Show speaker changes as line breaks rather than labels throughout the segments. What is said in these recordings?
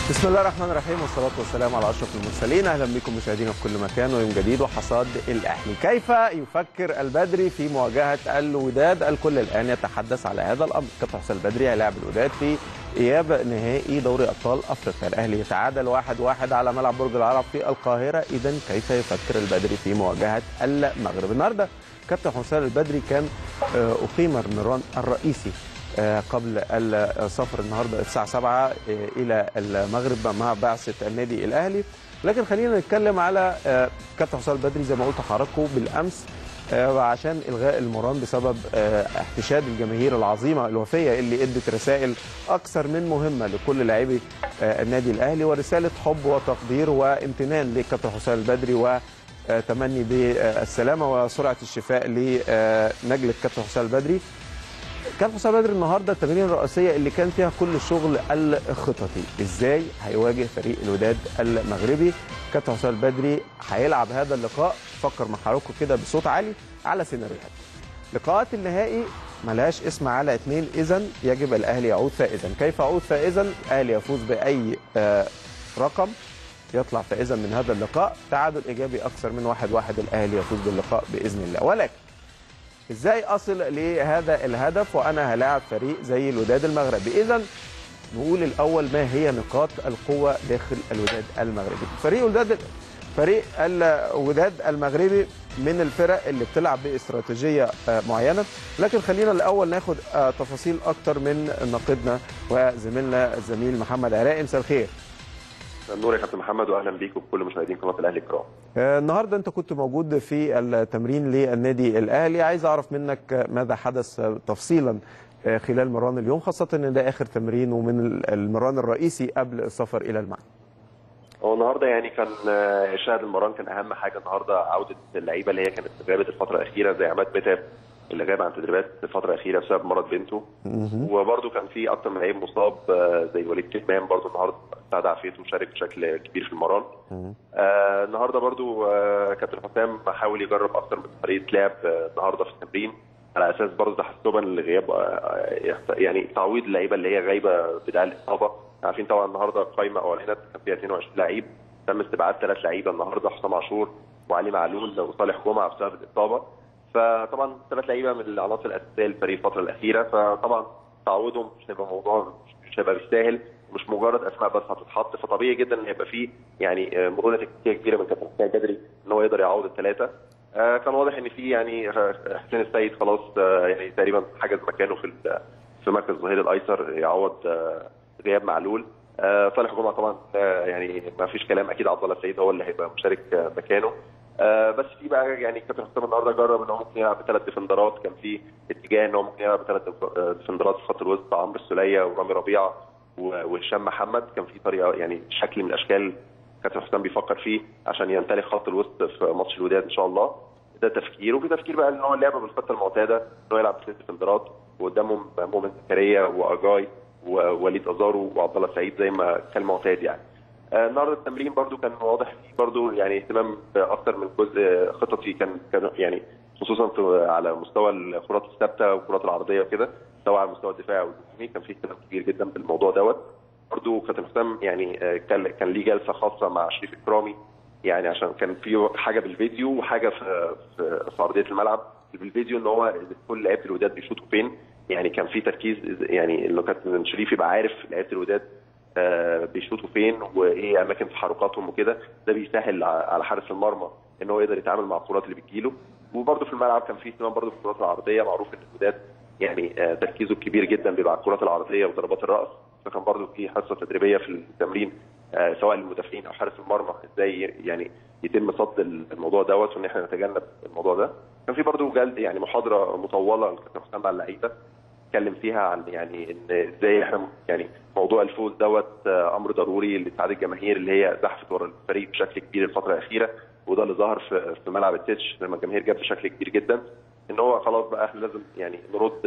بسم الله الرحمن الرحيم والصلاة والسلام على أشرف المرسلين أهلا بكم مشاهدينا في كل مكان ويوم جديد وحصاد الأهلي كيف يفكر البدري في مواجهة الوداد الكل الآن يتحدث على هذا الأمر كابتن حسام البدري هيلاعب الوداد في إياب نهائي دوري أبطال أفريقيا الأهلي يتعادل واحد واحد على ملعب برج العرب في القاهرة إذا كيف يفكر البدري في مواجهة المغرب النهاردة كابتن حسام البدري كان أقيم المران الرئيسي قبل السفر النهارده الساعه 7 الى المغرب مع بعثه النادي الاهلي لكن خلينا نتكلم على كابتن حسام البدري زي ما قلت لحضراتكم بالامس عشان الغاء المران بسبب احتشاد الجماهير العظيمه الوفيه اللي ادت رسائل اكثر من مهمه لكل لاعبي النادي الاهلي ورساله حب وتقدير وامتنان لكابتن حسام البدري وتمني بالسلامه وسرعه الشفاء لنجله كابتن حسام البدري كان حسام بدر النهارده التمارين الرئيسيه اللي كان فيها كل الشغل الخططي ازاي هيواجه فريق الوداد المغربي كابتن حسام البدري هيلعب هذا اللقاء فكر مع حضراتكم كده بصوت عالي على سيناريوهات لقاءات النهائي ملهاش اسم على اثنين اذا يجب الاهلي يعود فائزا كيف يعود فائزا الاهلي يفوز باي رقم يطلع فائزا من هذا اللقاء تعادل ايجابي اكثر من واحد واحد الاهلي يفوز باللقاء باذن الله ولكن ازاي اصل لهذا الهدف وانا هلاعب فريق زي الوداد المغربي اذا نقول الاول ما هي نقاط القوه داخل الوداد المغربي فريق الوداد فريق الوداد المغربي من الفرق اللي بتلعب باستراتيجيه معينه لكن خلينا الاول ناخد تفاصيل اكتر من ناقدنا وزميلنا الزميل محمد عراقي مساء الخير
نور يا كابتن محمد واهلا بيكم بكل مشاهدين قناه الاهلي الكرام.
النهارده انت كنت موجود في التمرين للنادي الاهلي عايز اعرف منك ماذا حدث تفصيلا خلال مران اليوم خاصه ان ده اخر تمرين ومن المران الرئيسي قبل السفر الى المعنى.
هو النهارده يعني كان شاهد المران كان اهم حاجه النهارده عوده اللعيبه اللي هي كانت غابت الفتره الاخيره زي عماد متعب اللي غاب عن تدريبات الفتره الاخيره بسبب مرض بنته وبرده كان في اكتر من لعيب مصاب زي وليد كتمان برده النهارده سعد عفيف مشارك بشكل كبير في المران آه النهارده برده آه كابتن حسام حاول يجرب اكتر من طريقه لعب آه النهارده في التمرين على اساس برضه تحسبا لغياب آه يعني تعويض اللعيبه اللي هي غايبه بدايه الاصابه عارفين طبعا النهارده القايمه اولانيات كان فيها 22 لعيب تم استبعاد ثلاث لعيبه النهارده حسام عاشور وعلي معلول وصالح جمعه بسبب الاصابه فطبعا ثلاث لعيبه من العناصر الاساسيه للفريق الفتره الاخيره فطبعا تعويضهم مش هيبقى موضوع مش هيبقى بالساهل مش مجرد اسماء بس هتتحط فطبيعي جدا ان يبقى فيه يعني مرونه تكتيكيه كبيره من كابتن حسام بدري ان هو يقدر يعوض الثلاثه آه كان واضح ان في يعني حسين السيد خلاص آه يعني تقريبا حجز مكانه في في مركز الظهير الايسر يعوض آه غياب معلول آه صالح جمعه طبعا آه يعني ما فيش كلام اكيد عبد الله السيد هو اللي هيبقى مشارك آه مكانه آه بس في بقى يعني كابتن حسام النهارده جرب ان هو ممكن يلعب بثلاث ديفندرات كان في اتجاه ان هو ممكن يلعب بثلاث ديفندرات في خط الوسط عمرو السوليه ورامي ربيعه وهشام محمد كان في طريقه يعني شكل من الاشكال كابتن حسام بيفكر فيه عشان يمتلك خط الوسط في ماتش الوداد ان شاء الله ده تفكير وفي تفكير بقى ان هو اللعبه بالخطه المعتاده ان هو يلعب بثلاث ديفندرات وقدامهم مؤمن زكريا واجاي ووليد ازارو وعبد الله سعيد زي ما كان معتاد يعني آه النهارده التمرين برده كان واضح فيه برده يعني اهتمام اكتر من جزء خططي كان كان يعني خصوصا على مستوى الكرات الثابته والكرات العرضيه وكده سواء على المستوى الدفاعي او الهجومي كان في اهتمام كبير جدا بالموضوع دوت برده كابتن حسام يعني كان كان ليه جلسه خاصه مع شريف اكرامي يعني عشان كان في حاجه بالفيديو وحاجه في في, في ارضيه الملعب بالفيديو ان هو كل لعيبه الوداد بيشوطوا فين يعني كان في تركيز يعني انه كابتن شريف يبقى عارف لعيبه الوداد آه بيشوطوا فين وايه اماكن تحركاتهم وكده ده بيسهل على حارس المرمى ان هو يقدر يتعامل مع الكرات اللي بتجيله وبرده في الملعب كان في اهتمام برده في الكرات العرضيه معروف ان الوداد يعني آه تركيزه الكبير جدا بيبقى على الكرات العرضيه وضربات الراس فكان برده في حصه تدريبيه في التمرين آه سواء للمدافعين او حارس المرمى ازاي يعني يتم صد الموضوع دوت وان احنا نتجنب الموضوع ده كان في برده جلد يعني محاضره مطوله لكابتن حسام مع اللعيبه اتكلم فيها عن يعني ان ازاي احنا يعني موضوع الفوز دوت امر ضروري لاسعاد الجماهير اللي هي زحفت ورا الفريق بشكل كبير الفتره الاخيره وده اللي ظهر في في ملعب التتش لما الجماهير جت بشكل كبير جدا ان هو خلاص بقى احنا لازم يعني نرد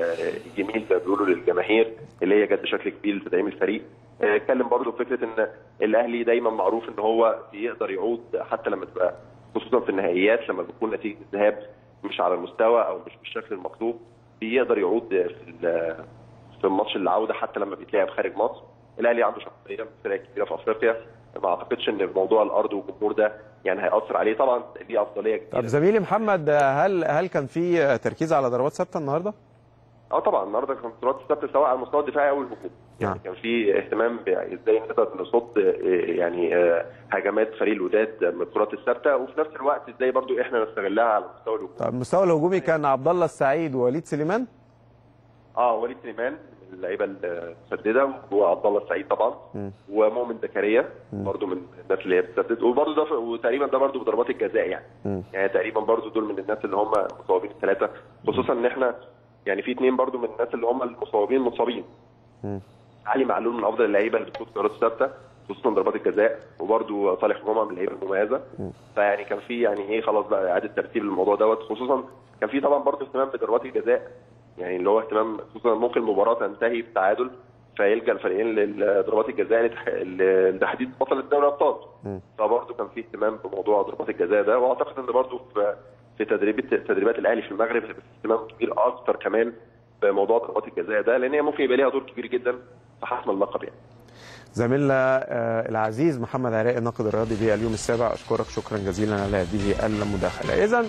الجميل زي ما بيقولوا للجماهير اللي هي جت بشكل كبير لتدعيم الفريق اتكلم برضه في فكره ان الاهلي دايما معروف ان هو بيقدر يعود حتى لما تبقى خصوصا في النهائيات لما بتكون نتيجه الذهاب مش على المستوى او مش بالشكل المطلوب بيقدر يعود في في ماتش العوده حتى لما بيتلعب خارج مصر الاهلي عنده شخصيه فرقه كبيره في افريقيا ما اعتقدش ان موضوع الارض والجمهور ده يعني هياثر عليه طبعا دي افضليه كبيره
طب زميلي محمد هل هل كان في تركيز على ضربات ثابته النهارده؟
اه طبعا النهارده كان ضربات الثابته سواء على المستوى الدفاعي او الهجومي يعني كان في اهتمام ازاي نقدر نصد يعني هجمات فريق الوداد من الكرات الثابته وفي نفس الوقت ازاي برضو احنا نستغلها على المستوى الهجومي
طب المستوى الهجومي كان عبد الله السعيد ووليد سليمان
اه وليد سليمان من اللعيبه المسدده وعبد الله السعيد طبعا م. ومؤمن زكريا برضو من الناس اللي هي بتسدد وبرضو ده وتقريبا ده برضو بضربات الجزاء يعني م. يعني تقريبا برضو دول من الناس اللي هم مصابين الثلاثه خصوصا ان احنا يعني في اثنين برضو من الناس اللي هم المصابين مصابين علي معلول من افضل اللعيبه اللي بتشوط قرارات ثابته خصوصا ضربات الجزاء وبرده صالح جمعه من اللعيبه المميزه فيعني كان في يعني ايه خلاص بقى اعاده ترتيب للموضوع دوت خصوصا كان في طبعا برده اهتمام بضربات الجزاء يعني اللي هو اهتمام خصوصا ممكن المباراه تنتهي بتعادل فيلجا الفريقين لضربات الجزاء لتحديد بطل الدوري الابطال فبرده كان في اهتمام بموضوع ضربات الجزاء ده واعتقد ان برده في في تدريبات تدريبات الاهلي في المغرب هتبقى اهتمام كبير اكتر كمان بموضوع ضربات الجزاء ده لان هي ممكن يبقى ليها دور كبير جدا في حسم اللقب يعني.
زميلنا العزيز محمد عراقي الناقد الرياضي باليوم السابع اشكرك شكرا جزيلا على هذه المداخله. اذا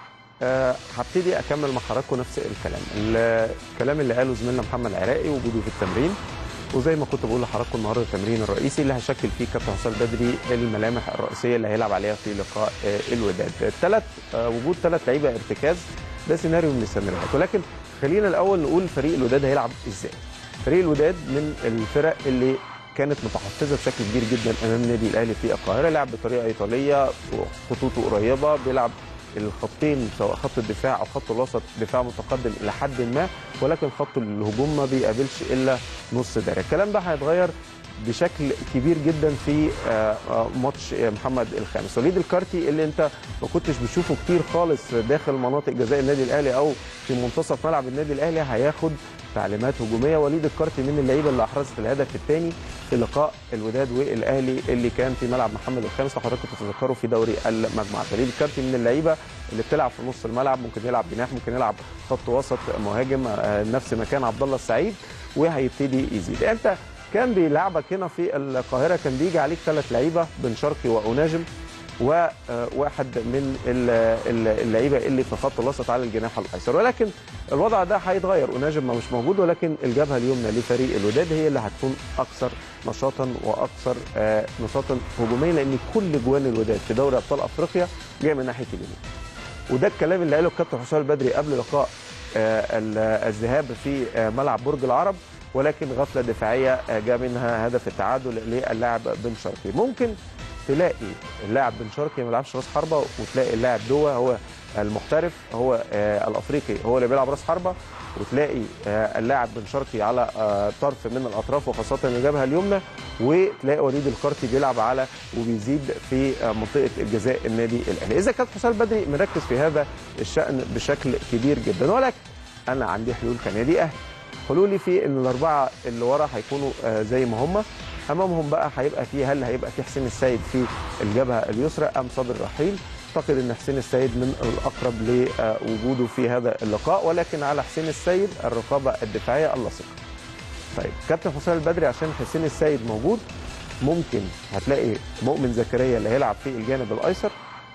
هبتدي اكمل مع حضراتكم نفس الكلام الكلام اللي قاله زميلنا محمد عراقي وجوده في التمرين وزي ما كنت بقول لحضراتكم النهارده التمرين الرئيسي اللي هشكل فيه كابتن حسام بدري الملامح الرئيسيه اللي هيلعب عليها في لقاء الوداد. ثلاث وجود ثلاث لعيبه ارتكاز ده سيناريو من السيناريوهات ولكن خلينا الاول نقول فريق الوداد هيلعب ازاي. فريق الوداد من الفرق اللي كانت متحفزه بشكل كبير جدا امام النادي الاهلي في القاهره لعب بطريقه ايطاليه خطوطه قريبه بيلعب الخطين سواء خط الدفاع او خط الوسط دفاع متقدم الى حد ما ولكن خط الهجوم ما بيقابلش الا نص دايره الكلام ده هيتغير بشكل كبير جدا في ماتش محمد الخامس وليد الكارتي اللي انت ما كنتش بتشوفه كتير خالص داخل مناطق جزاء النادي الاهلي او في منتصف ملعب النادي الاهلي هياخد تعليمات هجوميه وليد الكارتي من اللعيبه اللي احرزت الهدف الثاني في لقاء الوداد والاهلي اللي كان في ملعب محمد الخامس لو حضراتكم تتذكروا في دوري المجموعات وليد الكارتي من اللعيبه اللي بتلعب في نص الملعب ممكن يلعب جناح ممكن يلعب خط وسط مهاجم نفس مكان عبد الله السعيد وهيبتدي يزيد انت كان بيلعبك هنا في القاهره كان بيجي عليك ثلاث لعيبه بن شرقي واناجم وواحد من اللعيبه اللي في خط الوسط على الجناح الايسر ولكن الوضع ده هيتغير اناجم مش موجود ولكن الجبهه اليمنى لفريق الوداد هي اللي هتكون اكثر نشاطا واكثر نشاطا هجوميا لان كل جوان الوداد في دوري ابطال افريقيا جايه من ناحيه اليمين وده الكلام اللي قاله الكابتن حسام البدري قبل لقاء الذهاب في ملعب برج العرب ولكن غفله دفاعيه جاء منها هدف التعادل للاعب بن شرقي ممكن تلاقي اللاعب بن شرقي ما بيلعبش راس حربه وتلاقي اللاعب دوا هو المحترف هو الافريقي هو اللي بيلعب راس حربه وتلاقي اللاعب بن شرقي على طرف من الاطراف وخاصه الجبهه اليمنى وتلاقي وليد الكارتي بيلعب على وبيزيد في منطقه الجزاء النادي الاهلي اذا كان حسام البدري مركز في هذا الشان بشكل كبير جدا ولكن انا عندي حلول كنادي اهلي حلولي في ان الاربعه اللي ورا هيكونوا زي ما هم امامهم بقى هيبقى في هل هيبقى في حسين السيد في الجبهه اليسرى ام صابر رحيل اعتقد ان حسين السيد من الاقرب لوجوده في هذا اللقاء ولكن على حسين السيد الرقابه الدفاعيه اللصقه. طيب كابتن حسام البدري عشان حسين السيد موجود ممكن هتلاقي مؤمن زكريا اللي هيلعب في الجانب الايسر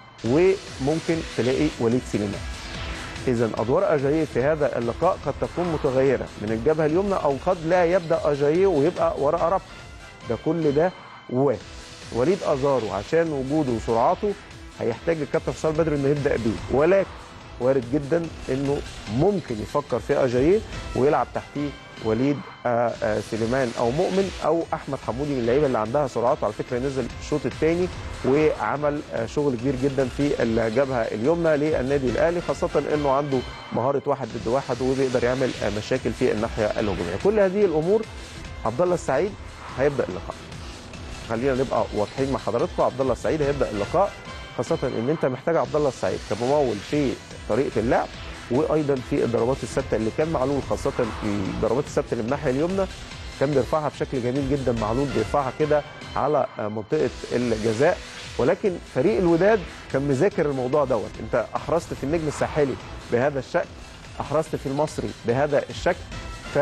وممكن تلاقي وليد سليمان. اذا ادوار اجاييه في هذا اللقاء قد تكون متغيره من الجبهه اليمنى او قد لا يبدا اجاييه ويبقى وراء ربط. ده كل ده وارد وليد ازارو عشان وجوده وسرعته هيحتاج الكابتن حسام البدري انه يبدا بيه ولكن وارد جدا انه ممكن يفكر في اجاييه ويلعب تحتيه وليد آآ آآ سليمان او مؤمن او احمد حمودي من اللعيبه اللي عندها سرعات على فكره نزل الشوط الثاني وعمل شغل كبير جدا في الجبهه اليمنى للنادي الاهلي خاصه انه عنده مهاره واحد ضد واحد وبيقدر يعمل مشاكل في الناحيه الهجوميه كل هذه الامور عبد الله السعيد هيبدا اللقاء خلينا نبقى واضحين مع حضراتكم عبد الله السعيد هيبدا اللقاء خاصه ان انت محتاج عبد الله السعيد كممول في طريقه اللعب وايضا في الضربات الثابته اللي كان معلول خاصه الضربات الثابته اللي من الناحيه اليمنى كان بيرفعها بشكل جميل جدا معلول بيرفعها كده على منطقه الجزاء ولكن فريق الوداد كان مذاكر الموضوع دوت انت احرزت في النجم الساحلي بهذا الشكل احرزت في المصري بهذا الشكل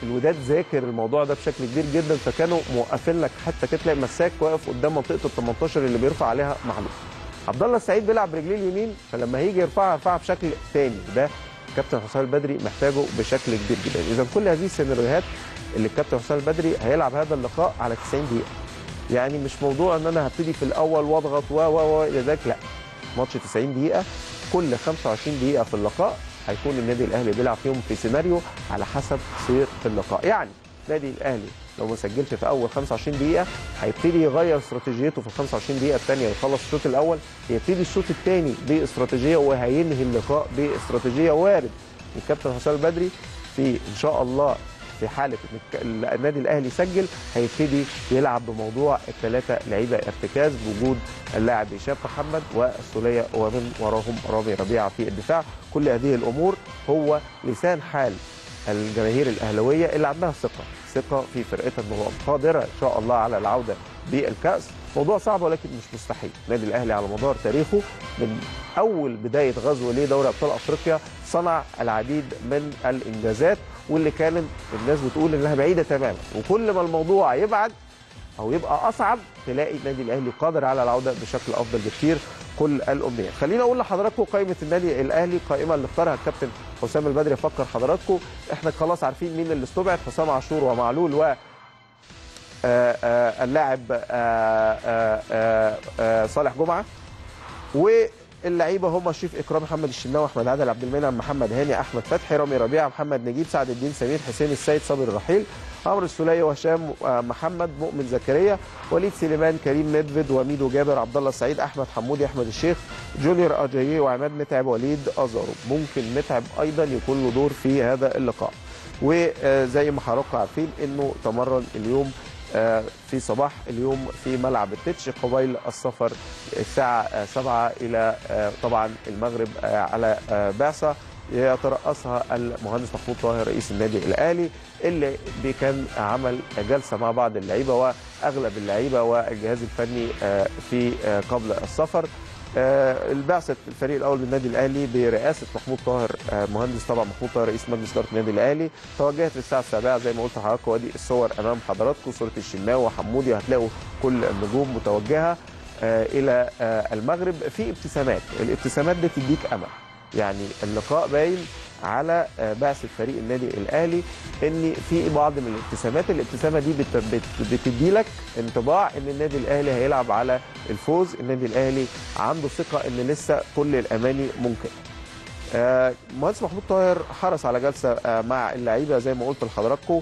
الوداد ذاكر الموضوع ده بشكل كبير جدا فكانوا موقفين لك حتى كده تلاقي مساك واقف قدام منطقه ال 18 اللي بيرفع عليها معلول عبد الله السعيد بيلعب برجليه اليمين فلما هيجي يرفعها يرفعها بشكل تاني ده كابتن حسام البدري محتاجه بشكل كبير جدا اذا كل هذه السيناريوهات اللي الكابتن حسام البدري هيلعب هذا اللقاء على 90 دقيقه يعني مش موضوع ان انا هبتدي في الاول واضغط و و و الى ذلك لا ماتش 90 دقيقه كل 25 دقيقه في اللقاء هيكون النادي الاهلي بيلعب فيهم في سيناريو على حسب سير اللقاء يعني النادي الاهلي لو ما سجلش في اول 25 دقيقه هيبتدي يغير استراتيجيته في ال 25 دقيقه الثانيه يخلص الشوط الاول يبتدي الشوط الثاني باستراتيجيه وهينهي اللقاء باستراتيجيه وارد الكابتن حسام البدري في ان شاء الله في حاله ان النادي الاهلي سجل هيبتدي يلعب بموضوع الثلاثه لعيبه ارتكاز بوجود اللاعب هشام محمد والسوليه ومن وراهم رامي ربيعه في الدفاع كل هذه الامور هو لسان حال الجماهير الاهلاويه اللي عندها ثقه ثقه في فرقتها ان هو قادره ان شاء الله على العوده بالكاس موضوع صعب ولكن مش مستحيل النادي الاهلي على مدار تاريخه من اول بدايه غزو لدوري ابطال افريقيا صنع العديد من الانجازات واللي كانت الناس بتقول انها بعيده تماما وكل ما الموضوع يبعد او يبقى اصعب تلاقي النادي الاهلي قادر على العوده بشكل افضل بكتير كل الامنيات خليني اقول لحضراتكم قائمه النادي الاهلي قائمه اللي اختارها الكابتن حسام البدري افكر حضراتكم احنا خلاص عارفين مين اللي استبعد حسام عاشور ومعلول و اللاعب صالح جمعه واللعيبه هم شريف اكرام محمد الشناوي احمد عادل عبد المنعم محمد هاني احمد فتحي رامي ربيعه محمد نجيب سعد الدين سمير حسين السيد صابر الرحيل عمرو السوليه وهشام محمد مؤمن زكريا وليد سليمان كريم ندفد وميدو جابر عبد الله السعيد احمد حمودي احمد الشيخ جونيور اجاييه وعماد متعب وليد ازارو ممكن متعب ايضا يكون له دور في هذا اللقاء وزي ما حضراتكم عارفين انه تمرن اليوم في صباح اليوم في ملعب التتش قبيل السفر الساعة 7 إلى طبعا المغرب على بعثة يترأسها المهندس محمود طاهر رئيس النادي الأهلي اللي كان عمل جلسة مع بعض اللعيبة وأغلب اللعيبة والجهاز الفني في قبل السفر البعثه الفريق الاول للنادي الاهلي برئاسه محمود طاهر مهندس طبعا محمود طاهر رئيس مجلس اداره النادي الاهلي توجهت في الساعه 7 زي ما قلت لحضراتكم وادي الصور امام حضراتكم صوره الشناوي وحمودي هتلاقوا كل النجوم متوجهه الى المغرب في ابتسامات الابتسامات دي تديك امل يعني اللقاء باين على بعثه فريق النادي الاهلي ان في بعض من الابتسامات الابتسامه دي بتدي لك انطباع ان النادي الاهلي هيلعب على الفوز النادي الاهلي عنده ثقه ان لسه كل الاماني ممكن المهندس محمود طاهر حرص على جلسه مع اللعيبه زي ما قلت لحضراتكم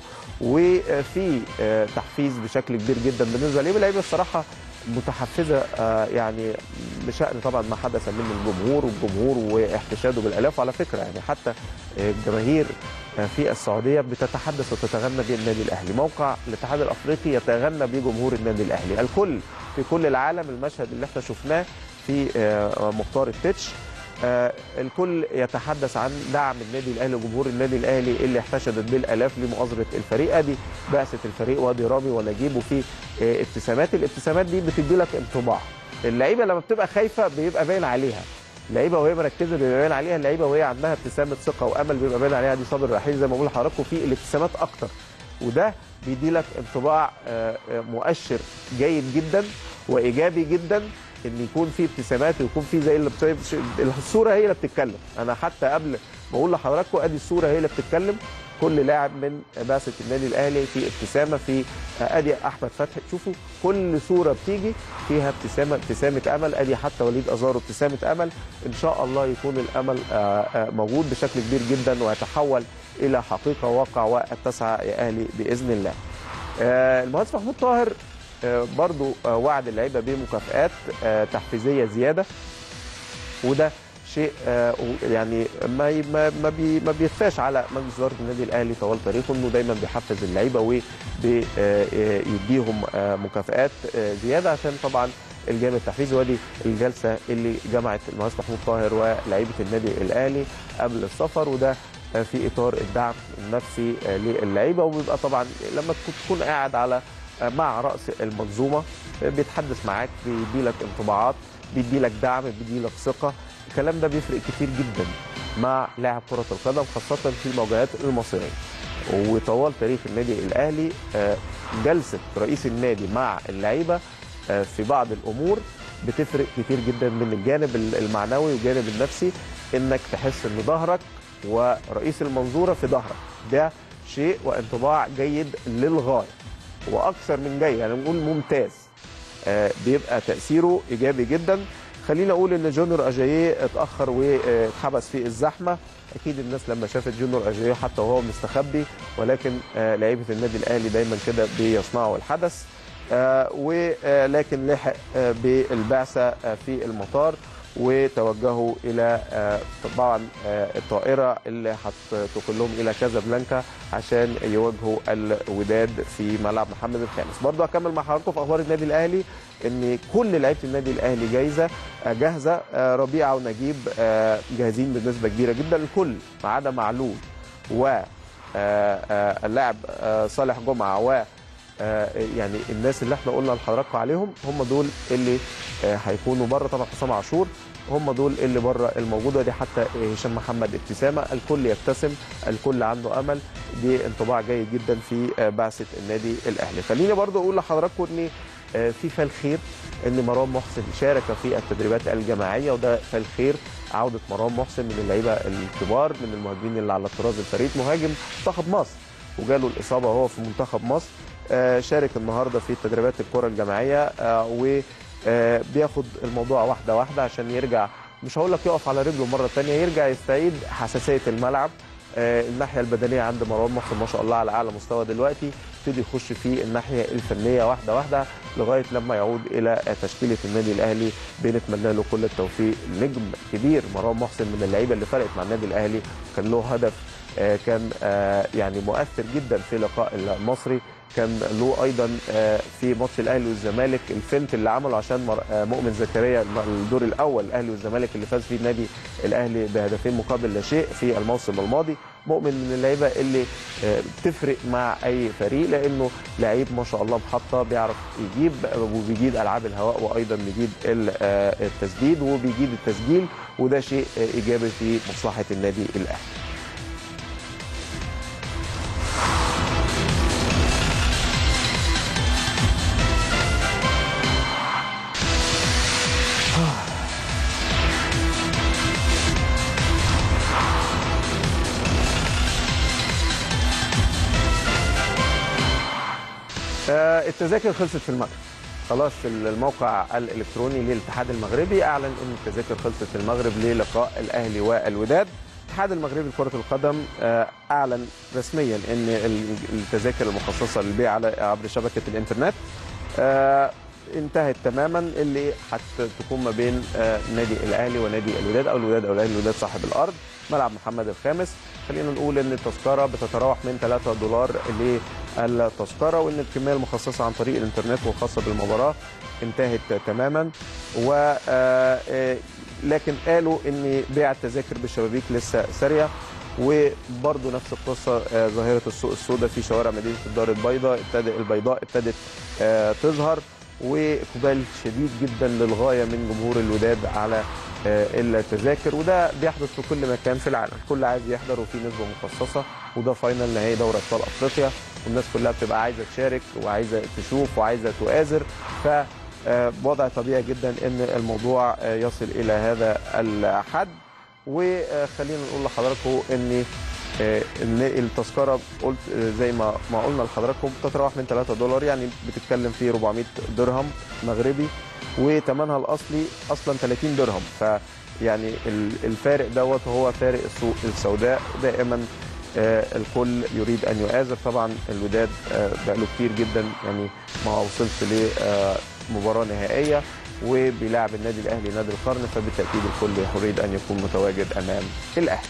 وفي تحفيز بشكل كبير جدا بالنسبه للعيبه اللعيبه الصراحه متحفزه يعني بشان طبعا ما حدث من الجمهور والجمهور واحتشاده بالالاف وعلى فكره يعني حتى الجماهير في السعوديه بتتحدث وتتغنى بالنادي الاهلي موقع الاتحاد الافريقي يتغنى بجمهور النادي الاهلي الكل في كل العالم المشهد اللي احنا شفناه في مختار التتش آه الكل يتحدث عن دعم النادي الاهلي وجمهور النادي الاهلي اللي احتشدت بالالاف لمؤازره الفريق ادي بعثه الفريق وادي رامي ونجيب وفي آه ابتسامات الابتسامات دي بتدي لك انطباع اللعيبه لما بتبقى خايفه بيبقى باين عليها اللعيبه وهي مركزه بيبقى باين عليها اللعيبه وهي عندها ابتسامه ثقه وامل بيبقى باين عليها دي صابر رحيل زي ما بقول لحضراتكم في الابتسامات اكتر وده بيدي لك انطباع آه مؤشر جيد جدا وايجابي جدا ان يكون في ابتسامات ويكون في زي اللي الصوره هي اللي بتتكلم انا حتى قبل ما اقول لحضراتكم ادي الصوره هي اللي بتتكلم كل لاعب من بعثه النادي الاهلي في ابتسامه في ادي احمد فتحي شوفوا كل صوره بتيجي فيها ابتسامه ابتسامه امل ادي حتى وليد ازارو ابتسامه امل ان شاء الله يكون الامل موجود بشكل كبير جدا ويتحول الى حقيقه واقع والتسعه يا اهلي باذن الله المهندس محمود طاهر برضو وعد اللعيبه بمكافئات تحفيزيه زياده وده شيء يعني ما ما بي ما بيخفاش على مجلس اداره النادي الاهلي طوال تاريخه انه دايما بيحفز اللعيبه وبيديهم مكافئات زياده عشان طبعا الجانب التحفيزي ودي الجلسه اللي جمعت المهندس محمود طاهر ولاعيبه النادي الاهلي قبل السفر وده في اطار الدعم النفسي للعيبه وبيبقى طبعا لما تكون قاعد على مع راس المنظومه بيتحدث معاك بيدي لك انطباعات بيدي لك دعم بيدي لك ثقه الكلام ده بيفرق كتير جدا مع لاعب كره القدم خاصه في المواجهات المصيريه وطوال تاريخ النادي الاهلي آه، جلسه رئيس النادي مع اللعيبه آه، في بعض الامور بتفرق كتير جدا من الجانب المعنوي والجانب النفسي انك تحس ان ظهرك ورئيس المنظوره في ظهرك ده شيء وانطباع جيد للغايه واكثر من جيد يعني نقول ممتاز آه، بيبقى تاثيره ايجابي جدا خلينا اقول ان جونيور اجاييه اتاخر واتحبس في الزحمه اكيد الناس لما شافت جونيور اجاييه حتى وهو مستخبي ولكن آه، لعيبه النادي الاهلي دايما كده بيصنعوا الحدث آه، ولكن لحق آه، بالبعثه آه، في المطار وتوجهوا الى آه، طبعا آه، الطائره اللي هتنقلهم الى كازابلانكا عشان يواجهوا الوداد في ملعب محمد الخامس برضه هكمل مع حضراتكم في اخبار النادي الاهلي ان كل لعيبه النادي الاهلي جايزه آه، جاهزه آه، ربيعه ونجيب آه، جاهزين بنسبه كبيره جدا الكل ما عدا معلول و آه، آه، اللاعب آه، صالح جمعه و آه، يعني الناس اللي احنا قلنا لحضراتكم عليهم هم دول اللي آه، هيكونوا بره طبعا حسام عاشور هم دول اللي بره الموجوده دي حتى هشام محمد ابتسامه الكل يبتسم الكل عنده امل دي انطباع جيد جدا في آه، بعثه النادي الاهلي خليني برضو اقول لحضراتكم ان آه، في فال خير ان مروان محسن شارك في التدريبات الجماعيه وده فال خير عوده مروان محسن من اللعيبه الكبار من المهاجمين اللي على الطراز الفريد مهاجم منتخب مصر وجاله الاصابه وهو في منتخب مصر آه، شارك النهارده في تدريبات الكره الجماعيه آه، وبياخد الموضوع واحده واحده عشان يرجع مش هقول لك يقف على رجله مره ثانيه يرجع يستعيد حساسيه الملعب آه، الناحيه البدنيه عند مروان محسن ما شاء الله على اعلى مستوى دلوقتي يبتدي يخش في الناحيه الفنيه واحده واحده لغايه لما يعود الى تشكيله النادي الاهلي بنتمنى له كل التوفيق نجم كبير مروان محسن من اللعيبه اللي فرقت مع النادي الاهلي كان له هدف آه، كان آه، يعني مؤثر جدا في لقاء المصري كان له ايضا آه، في ماتش الاهلي والزمالك الفنت اللي عمله عشان مر- آه، مؤمن زكريا الدور الاول الاهلي والزمالك اللي فاز فيه النادي الاهلي بهدفين مقابل لا شيء في الموسم الماضي مؤمن من اللعيبه اللي آه، بتفرق مع اي فريق لانه لعيب ما شاء الله محطه بيعرف يجيب وبيجيد العاب الهواء وايضا بيجيد ال- آه، التسديد وبيجيد التسجيل وده شيء آه، ايجابي في مصلحه النادي الاهلي آه، التذاكر خلصت في المغرب خلاص الموقع الالكتروني للاتحاد المغربي اعلن ان التذاكر خلصت في المغرب للقاء الاهلي والوداد الاتحاد المغربي لكره القدم آه، اعلن رسميا ان ال- التذاكر المخصصه للبيع على عبر شبكه الانترنت آه، انتهت تماما اللي هتكون ما بين آه، نادي الاهلي ونادي الوداد او الوداد او الاهلي الوداد صاحب الارض ملعب محمد الخامس خلينا نقول ان التذكره بتتراوح من 3 دولار للتذكره وان الكميه المخصصه عن طريق الانترنت والخاصه بالمباراه انتهت تماما و آه، آه، لكن قالوا ان بيع التذاكر بالشبابيك لسه ساريه وبرضه نفس القصه آه، ظاهره السوق السوداء في شوارع مدينه الدار البيضاء ابتدى البيضاء ابتدت آه، تظهر واقبال شديد جدا للغايه من جمهور الوداد على آه، التذاكر وده بيحدث في كل مكان في العالم الكل عايز يحضر وفي نسبه مخصصه وده فاينل نهائي دوري ابطال افريقيا والناس كلها بتبقى عايزه تشارك وعايزه تشوف وعايزه تؤازر ف آه، وضع طبيعي جدا ان الموضوع آه، يصل الى هذا الحد وخلينا نقول لحضراتكم ان آه، ان التذكره قلت آه، زي ما ما قلنا لحضراتكم بتتراوح من 3 دولار يعني بتتكلم في 400 درهم مغربي وثمنها الاصلي اصلا 30 درهم ف يعني ال- الفارق دوت هو فارق السوق السوداء دائما آه، الكل يريد ان يؤازر طبعا الوداد آه، بقاله كتير جدا يعني ما وصلش لمباراه نهائيه وبيلعب النادي الاهلي نادي القرن فبالتاكيد الكل يريد ان يكون متواجد امام الاهلي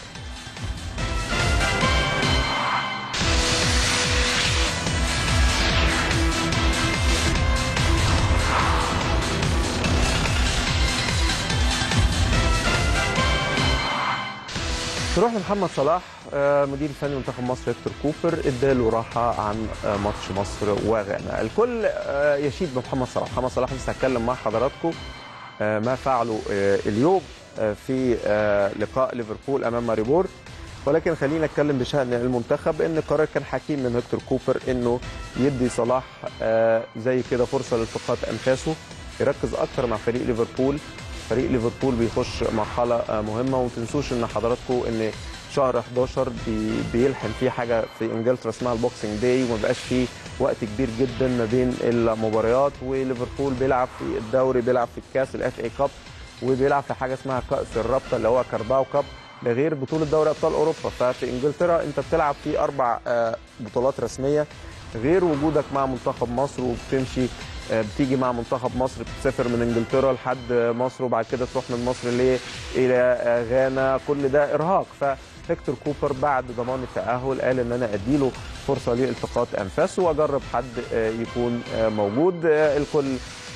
نروح لمحمد صلاح آه، مدير الفني منتخب مصر هيكتور كوبر اداله راحه عن آه، ماتش مصر وغانا الكل آه، يشيد بمحمد صلاح محمد صلاح لسه هتكلم مع حضراتكم آه، ما فعله آه، اليوم آه، في آه، لقاء ليفربول امام ماريبور ولكن خلينا نتكلم بشان المنتخب ان قرار كان حكيم من هيكتور كوبر انه يدي صلاح آه زي كده فرصه لالتقاط انفاسه يركز اكتر مع فريق ليفربول فريق ليفربول بيخش مرحله آه مهمه وما تنسوش ان حضراتكم ان شهر 11 بي بيلحم فيه حاجه في انجلترا اسمها البوكسنج داي وما بقاش فيه وقت كبير جدا ما بين المباريات وليفربول بيلعب في الدوري بيلعب في الكاس الاف اي كاب وبيلعب في حاجه اسمها كاس الرابطه اللي هو كارباو كاب ده غير بطوله دوري ابطال اوروبا ففي انجلترا انت بتلعب في اربع بطولات رسميه غير وجودك مع منتخب مصر وبتمشي بتيجي مع منتخب مصر بتسافر من انجلترا لحد مصر وبعد كده تروح من مصر ليه الى غانا كل ده ارهاق فهيكتور كوبر بعد ضمان التاهل قال ان انا اديله فرصه لالتقاط انفاسه واجرب حد يكون موجود الكل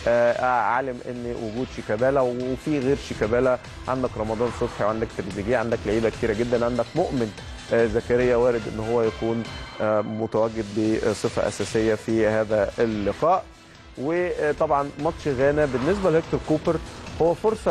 عالم ان وجود شيكابالا وفي غير شيكابالا عندك رمضان صبحي وعندك تريزيجيه عندك لعيبه كتيره جدا عندك مؤمن زكريا وارد ان هو يكون متواجد بصفه اساسيه في هذا اللقاء وطبعا ماتش غانا بالنسبه لهيكتور كوبر هو فرصه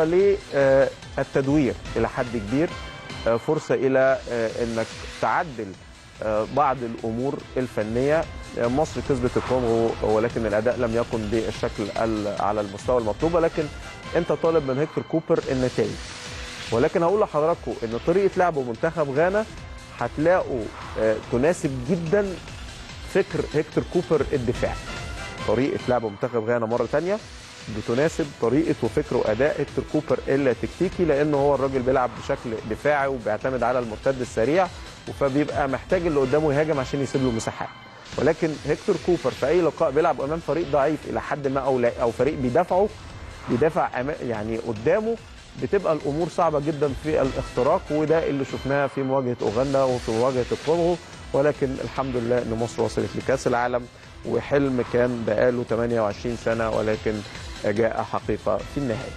للتدوير الى حد كبير فرصه الى انك تعدل بعض الامور الفنيه مصر كسبت الكونغو ولكن الاداء لم يكن بالشكل على المستوى المطلوب ولكن انت طالب من هيكتور كوبر النتائج ولكن هقول لحضراتكم ان طريقه لعب منتخب غانا هتلاقوا تناسب جدا فكر هيكتور كوبر الدفاعي طريقه لعب منتخب غانا مره ثانيه بتناسب طريقه وفكر واداء هيكتور كوبر التكتيكي لانه هو الراجل بيلعب بشكل دفاعي وبيعتمد على المرتد السريع فبيبقى محتاج اللي قدامه يهاجم عشان يسيب له مساحات ولكن هيكتور كوبر في اي لقاء بيلعب امام فريق ضعيف الى حد ما او لا او فريق بيدافعه بيدافع يعني قدامه بتبقى الامور صعبه جدا في الاختراق وده اللي شفناه في مواجهه اوغندا وفي مواجهه الكونغو ولكن الحمد لله ان مصر وصلت لكاس العالم وحلم كان بقاله 28 سنه ولكن جاء حقيقه في النهايه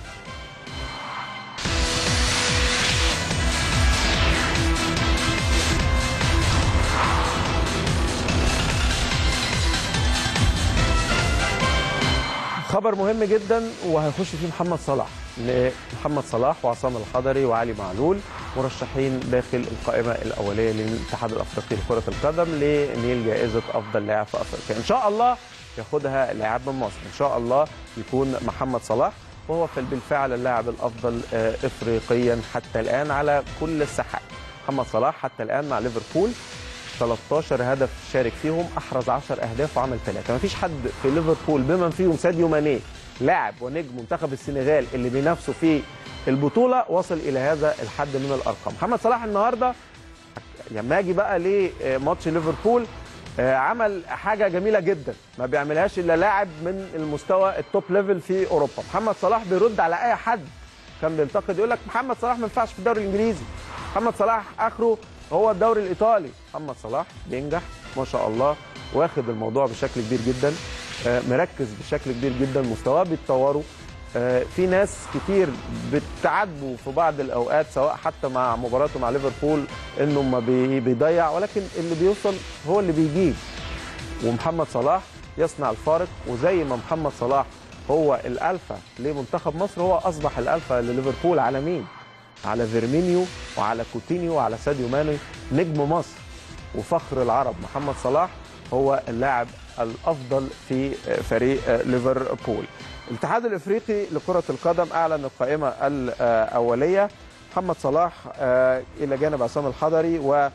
خبر مهم جدا وهيخش فيه محمد صلاح محمد صلاح وعصام الحضري وعلي معلول مرشحين داخل القائمه الاوليه للاتحاد الافريقي لكره القدم لنيل جائزه افضل لاعب في افريقيا ان شاء الله ياخدها لاعب من مصر ان شاء الله يكون محمد صلاح وهو بالفعل اللاعب الافضل افريقيا حتى الان على كل الساحات محمد صلاح حتى الان مع ليفربول 13 هدف شارك فيهم احرز 10 اهداف وعمل ثلاثه ما فيش حد في ليفربول بمن فيهم ساديو ماني لاعب ونجم منتخب السنغال اللي بينافسوا في البطوله وصل الى هذا الحد من الارقام محمد صلاح النهارده لما اجي بقى لماتش ليفربول عمل حاجه جميله جدا ما بيعملهاش الا لاعب من المستوى التوب ليفل في اوروبا محمد صلاح بيرد على اي حد كان بينتقد يقول لك محمد صلاح ما ينفعش في الدوري الانجليزي محمد صلاح اخره هو الدوري الايطالي محمد صلاح بينجح ما شاء الله واخد الموضوع بشكل كبير جدا مركز بشكل كبير جدا مستواه بيتطوروا في ناس كتير بتعاتبه في بعض الاوقات سواء حتى مع مباراته مع ليفربول انه ما بيضيع ولكن اللي بيوصل هو اللي بيجيب ومحمد صلاح يصنع الفارق وزي ما محمد صلاح هو الالفا لمنتخب مصر هو اصبح الالفا لليفربول على مين؟ على فيرمينيو وعلى كوتينيو وعلى ساديو ماني نجم مصر وفخر العرب محمد صلاح هو اللاعب الافضل في فريق ليفربول. الاتحاد الافريقي لكره القدم اعلن القائمه الاوليه محمد صلاح الى جانب عصام الحضري و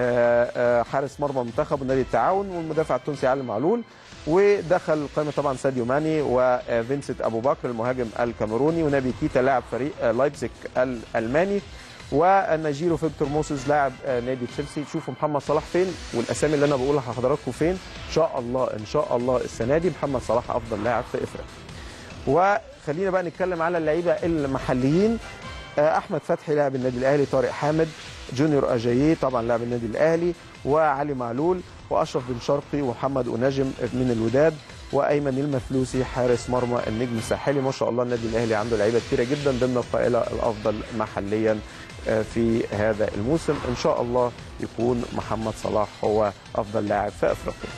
حارس مرمى منتخب نادي التعاون والمدافع التونسي علي معلول ودخل القائمه طبعا ساديو ماني وفينسنت ابو بكر المهاجم الكاميروني ونبي كيتا لاعب فريق لايبزيج الالماني والنيجيرو فيكتور موسيس لاعب نادي تشيلسي شوفوا محمد صلاح فين والاسامي اللي انا بقولها لحضراتكم فين ان شاء الله ان شاء الله السنه دي محمد صلاح افضل لاعب في افريقيا وخلينا بقى نتكلم على اللعيبه المحليين احمد فتحي لاعب النادي الاهلي طارق حامد جونيور اجاييه طبعا لاعب النادي الاهلي وعلي معلول واشرف بن شرقي ومحمد اناجم من الوداد وايمن المفلوسي حارس مرمى النجم الساحلي ما شاء الله النادي الاهلي عنده لعيبه كثيره جدا ضمن القائله الافضل محليا في هذا الموسم ان شاء الله يكون محمد صلاح هو افضل لاعب في افريقيا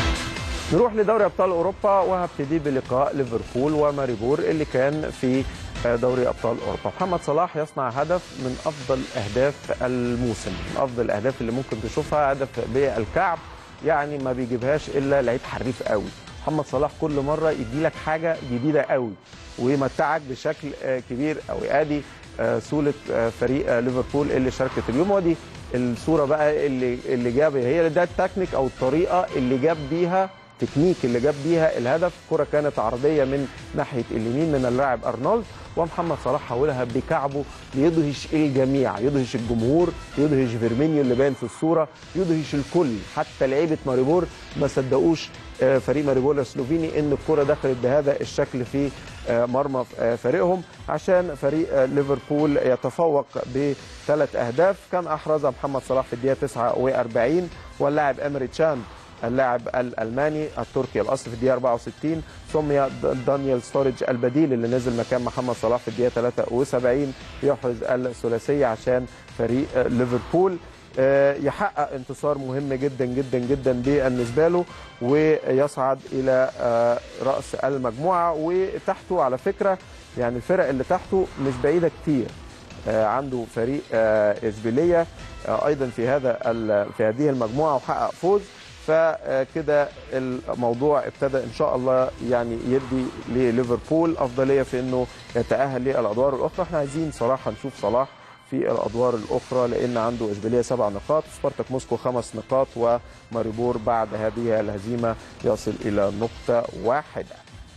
نروح لدوري ابطال اوروبا وهبتدي بلقاء ليفربول وماريبور اللي كان في دوري ابطال اوروبا محمد صلاح يصنع هدف من افضل اهداف الموسم من افضل الاهداف اللي ممكن تشوفها هدف بالكعب يعني ما بيجيبهاش الا لعيب حريف قوي محمد صلاح كل مره يدي لك حاجه جديده قوي ويمتعك بشكل كبير قوي ادي صوره فريق ليفربول اللي شاركت اليوم ودي الصوره بقى اللي اللي جاب هي ده التكنيك او الطريقه اللي جاب بيها تكنيك اللي جاب بيها الهدف كرة كانت عرضية من ناحية اليمين من اللاعب أرنولد ومحمد صلاح حولها بكعبه ليدهش الجميع يدهش الجمهور يدهش فيرمينيو اللي باين في الصورة يدهش الكل حتى لعيبة ماريبور ما صدقوش فريق ماريبور السلوفيني ان الكرة دخلت بهذا الشكل في مرمى فريقهم عشان فريق ليفربول يتفوق بثلاث اهداف كان احرزها محمد صلاح في الدقيقة 49 واللاعب امري تشان اللاعب الالماني التركي الاصل في الدقيقه 64 سمي دانيال ستوريج البديل اللي نزل مكان محمد صلاح في الدقيقه 73 يحرز الثلاثيه عشان فريق ليفربول يحقق انتصار مهم جدا جدا جدا بالنسبه له ويصعد الى راس المجموعه وتحته على فكره يعني الفرق اللي تحته مش بعيده كتير عنده فريق اشبيليه ايضا في هذا في هذه المجموعه وحقق فوز فكده الموضوع ابتدى ان شاء الله يعني يدي لليفربول افضليه في انه يتاهل للادوار الاخرى احنا عايزين صراحه نشوف صلاح في الادوار الاخرى لان عنده اشبيليه سبع نقاط سبارتاك موسكو خمس نقاط وماريبور بعد هذه الهزيمه يصل الى نقطه واحده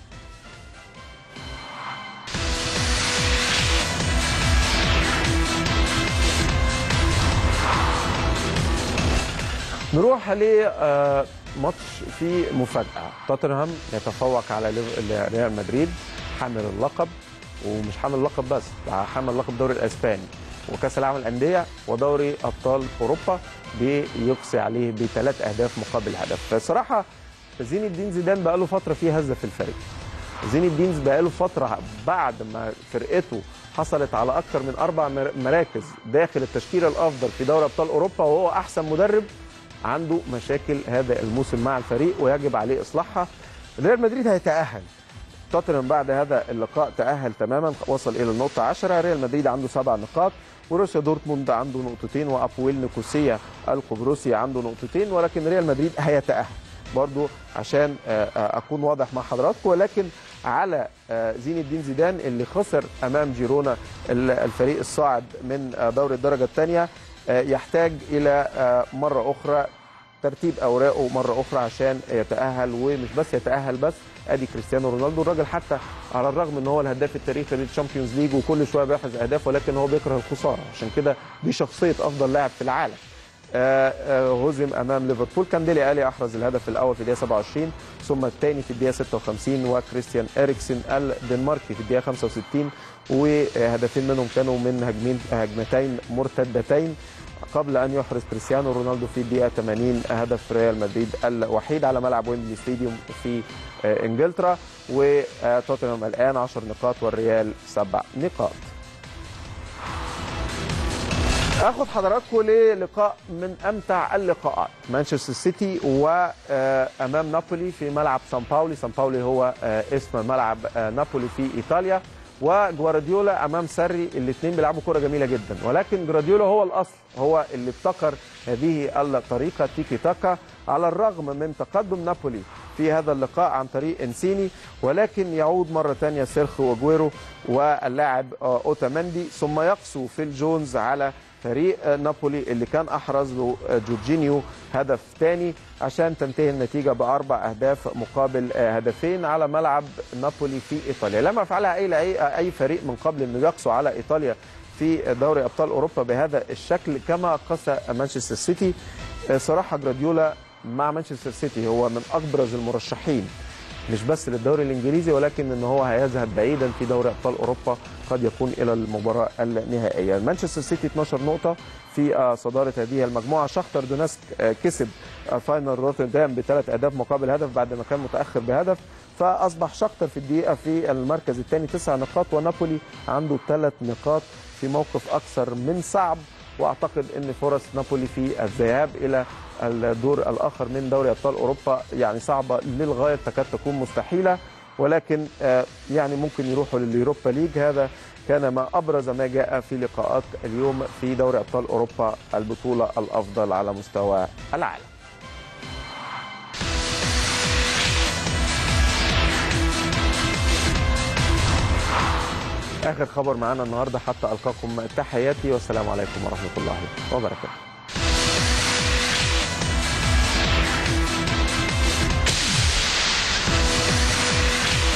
نروح لماتش في مفاجأة توتنهام يتفوق على ريال مدريد حامل اللقب ومش حامل اللقب بس حامل لقب الدوري الاسباني وكاس العالم للانديه ودوري ابطال اوروبا بيقصي عليه بثلاث اهداف مقابل هدف فصراحه زين الدين زيدان بقى له فتره فيه هزه في الفريق زين الدين بقى له فتره بعد ما فرقته حصلت على اكثر من اربع مراكز داخل التشكيله الافضل في دوري ابطال اوروبا وهو احسن مدرب عنده مشاكل هذا الموسم مع الفريق ويجب عليه اصلاحها ريال مدريد هيتاهل توتنهام بعد هذا اللقاء تاهل تماما وصل الى النقطه 10 ريال مدريد عنده سبع نقاط وروسيا دورتموند عنده نقطتين وابويل نيكوسيا القبرصي عنده نقطتين ولكن ريال مدريد هيتاهل برضو عشان اكون واضح مع حضراتكم ولكن على زين الدين زيدان اللي خسر امام جيرونا الفريق الصاعد من دوري الدرجه الثانيه يحتاج الى مره اخرى ترتيب اوراقه مره اخرى عشان يتاهل ومش بس يتاهل بس ادي كريستيانو رونالدو الراجل حتى على الرغم ان هو الهداف التاريخي للشامبيونز ليج وكل شويه بيحرز اهداف ولكن هو بيكره الخساره عشان كده دي شخصيه افضل لاعب في العالم هزم امام ليفربول كان ديلي الي احرز الهدف الاول في الدقيقه 27 ثم الثاني في الدقيقه 56 وكريستيان اريكسن الدنماركي في الدقيقه 65 وهدفين منهم كانوا من هجمين هجمتين مرتدتين قبل ان يحرز كريستيانو رونالدو في الدقيقه 80 هدف ريال مدريد الوحيد على ملعب ويمبلي ستاديوم في انجلترا وتوتنهام الان 10 نقاط والريال 7 نقاط اخد حضراتكم للقاء من امتع اللقاءات مانشستر سيتي وامام نابولي في ملعب سان باولي سان باولي هو اسم ملعب نابولي في ايطاليا وجوارديولا امام ساري الاثنين بيلعبوا كره جميله جدا ولكن جوارديولا هو الاصل هو اللي ابتكر هذه الطريقه تيكي تاكا على الرغم من تقدم نابولي في هذا اللقاء عن طريق انسيني ولكن يعود مره ثانيه سيرخو اجويرو واللاعب اوتاماندي ثم يقسو فيل جونز على فريق نابولي اللي كان احرز له جورجينيو هدف ثاني عشان تنتهي النتيجه باربع اهداف مقابل هدفين على ملعب نابولي في ايطاليا لم يفعلها اي اي فريق من قبل انه يقسو على ايطاليا في دوري ابطال اوروبا بهذا الشكل كما قسى مانشستر سيتي صراحه جراديولا مع مانشستر سيتي هو من ابرز المرشحين مش بس للدوري الانجليزي ولكن ان هو هيذهب بعيدا في دوري ابطال اوروبا قد يكون الى المباراه النهائيه مانشستر سيتي 12 نقطه في صداره هذه المجموعه شختر دوناسك كسب فاينل روتردام بثلاث اهداف مقابل هدف بعد ما كان متاخر بهدف فاصبح شختر في الدقيقه في المركز الثاني تسع نقاط ونابولي عنده ثلاث نقاط في موقف اكثر من صعب واعتقد ان فرص نابولي في الذهاب الى الدور الاخر من دوري ابطال اوروبا يعني صعبه للغايه تكاد تكون مستحيله ولكن آه، يعني ممكن يروحوا لليوروبا ليج هذا كان ما ابرز ما جاء في لقاءات اليوم في دوري ابطال اوروبا البطوله الافضل على مستوى العالم اخر خبر معانا النهارده حتى القاكم تحياتي والسلام عليكم ورحمه الله وبركاته